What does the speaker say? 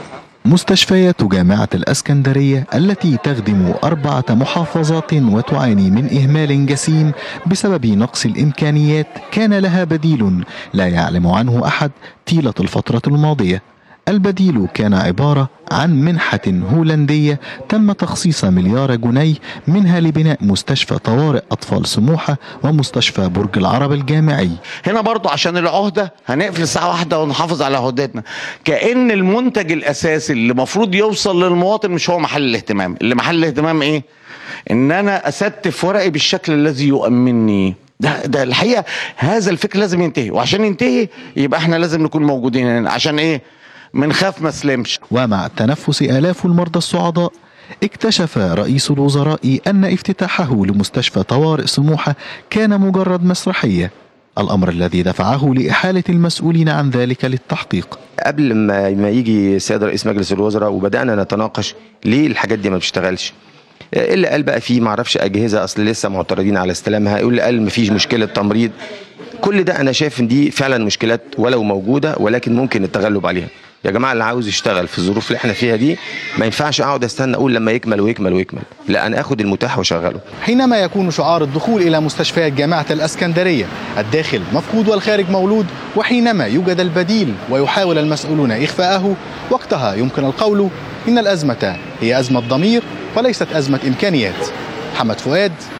مستشفيات جامعة الأسكندرية التي تخدم أربعة محافظات وتعاني من إهمال جسيم بسبب نقص الإمكانيات كان لها بديل لا يعلم عنه أحد طيلة الفترة الماضية البديل كان عبارة عن منحة هولندية تم تخصيص مليار جنيه منها لبناء مستشفى طوارئ أطفال سموحة ومستشفى برج العرب الجامعي هنا برضو عشان العهدة هنقفل الساعة واحدة ونحافظ على عهدتنا كأن المنتج الأساسي اللي المفروض يوصل للمواطن مش هو محل الاهتمام اللي محل الاهتمام إيه؟ إن أنا أستف ورقي بالشكل الذي يؤمنني ده ده الحقيقة هذا الفكر لازم ينتهي وعشان ينتهي يبقى احنا لازم نكون موجودين هنا عشان إيه؟ منخاف ما سلمش ومع تنفس آلاف المرضى الصعداء اكتشف رئيس الوزراء أن افتتاحه لمستشفى طوارئ سموحة كان مجرد مسرحية الأمر الذي دفعه لإحالة المسؤولين عن ذلك للتحقيق قبل ما ما يجي السيد رئيس مجلس الوزراء وبدانا نتناقش ليه الحاجات دي ما بتشتغلش اللي قال بقى فيه معرفش اجهزه اصل لسه معترضين على استلامها اللي قال مفيش مشكله تمريض كل ده انا شايف ان دي فعلا مشكلات ولو موجوده ولكن ممكن التغلب عليها يا جماعه اللي عاوز يشتغل في الظروف اللي احنا فيها دي ما ينفعش اقعد استنى اقول لما يكمل ويكمل ويكمل لا انا اخد المتاح واشغله حينما يكون شعار الدخول إلى مستشفيات جامعة الأسكندرية الداخل مفقود والخارج مولود وحينما يوجد البديل ويحاول المسؤولون إخفاءه وقتها يمكن القول إن الأزمة هي أزمة ضمير وليست أزمة إمكانيات محمد فؤاد